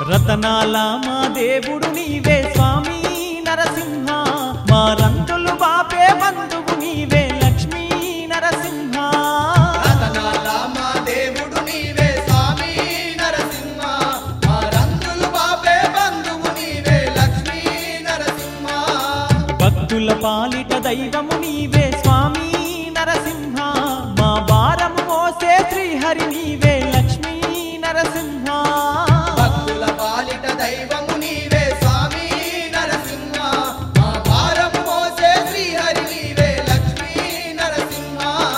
రతనాల మా దేవుడు నీవే స్వామి నరసింహ మా రంగులు బాపే బంధువు నీవే లక్ష్మీ నరసింహ రతనాల మా దేవుడు నీవే స్వామి నరసింహ మా రంగులు బాపే బంధువు నీవే లక్ష్మీ నరసింహ భక్తుల పాలిట దైవము నీవే స్వామి నరసింహ మా భారము మోసే శ్రీహరి నీవే లక్ష్మీ నరసింహ భక్తుల పాలిట దైవము నీవే స్వామి నరసింహ మా భారం మోసే శ్రీహరి నీవే లక్ష్మీ నరసింహ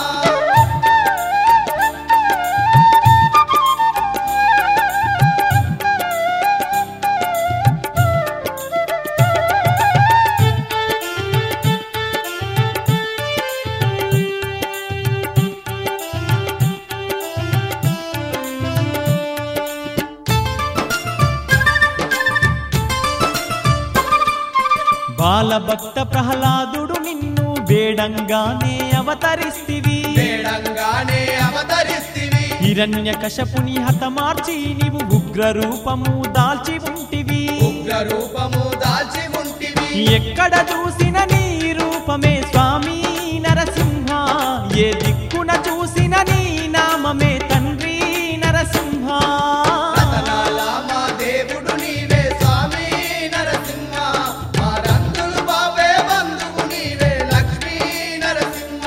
బాలభక్త ప్రహ్లాదుడు నిన్ను వేడంగానే అవతరిస్తివి వేడంగానే అవతరిస్తివి హిరణ్య కశపుని హతమార్చి నీవు ఉగ్ర రూపము దాల్చి ఉంటివి ఉగ్ర రూపము దాల్చి ఉంటివి ఎక్కడ చూసిన నీ రూపమే స్వామి నరసింహ ఏ దిక్కున చూసిన నీ నామమే తండ్రి నరసింహ రతనాల మా దేవుడు నీవే స్వామి నరసింహ మా రంగులు బాబే బంధువు నీవే లక్ష్మీ నరసింహ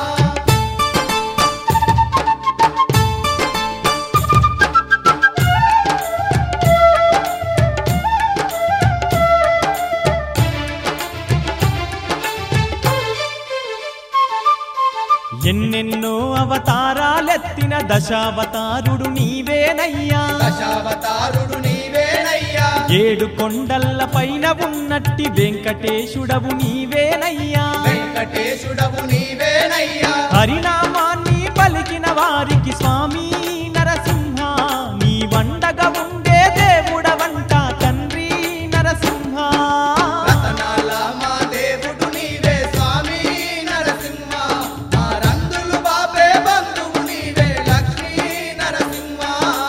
ఎన్నెన్నో అవతారాలెత్తిన దశావతారుడు నీవేనయ్యా దశావతారుడు నీవేనయ్యా ఏడు కొండల్ల పైన ఉన్నట్టి వెంకటేశుడవు నీవేనయ్యా వెంకటేశుడవు నీవేనయ్యా హరినామాన్ని పలికిన వారికి స్వామి నరసింహ నీ వండగా ఉండే దేవుడవంట తండ్రి నరసింహ రతనాల మా దేవుడు నీవే స్వామి నరసింహ మా రంగులు బాబే బంధువు నీవే లక్ష్మీ నరసింహ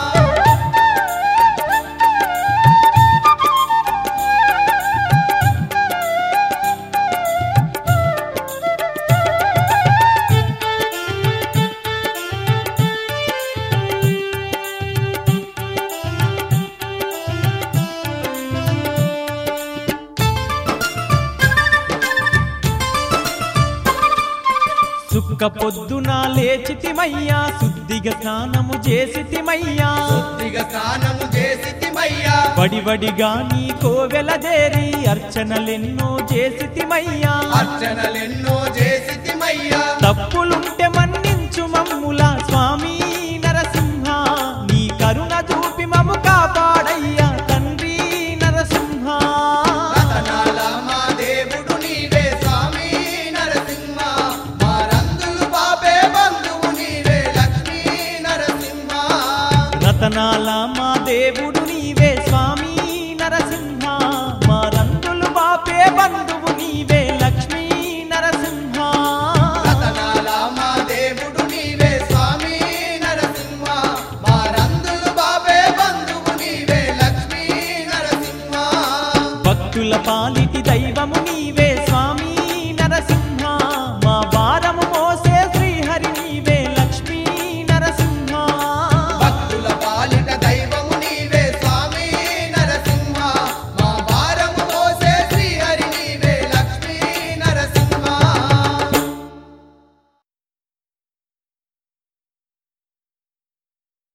సుక్క పొద్దున లేచితిమయ్యా శుద్ధిగా స్నానము చేసితిమయ్యా శుద్ధిగా స్నానము చేసితిమయ్యా వడివడిగా నీ కోవెల చేరి అర్చనలెన్నో చేసితిమయ్యా అర్చనలెన్నో చేసితిమయ్యా తప్పులుంటే మన్నించు మమ్ముల స్వామి నరసింహ నీ కరుణ చూపి మము కాపాడయ్యా తండ్రి నరసింహ రతనాల మా దేవుడు నీవే స్వామి నరసింహ మా రంగులు బాబే బంధువు నీవే లక్ష్మీ నరసింహ రతనాల మా దేవుడు నీవే స్వామి నరసింహ మా రంగులు బాపే బంధువు నీవే లక్ష్మీ నరసింహ రతనాల మా దేవుడు నీవే స్వామి నరసింహ మా రంగులు బాబే బంధువు నీవే లక్ష్మీ నరసింహ భక్తుల పాలి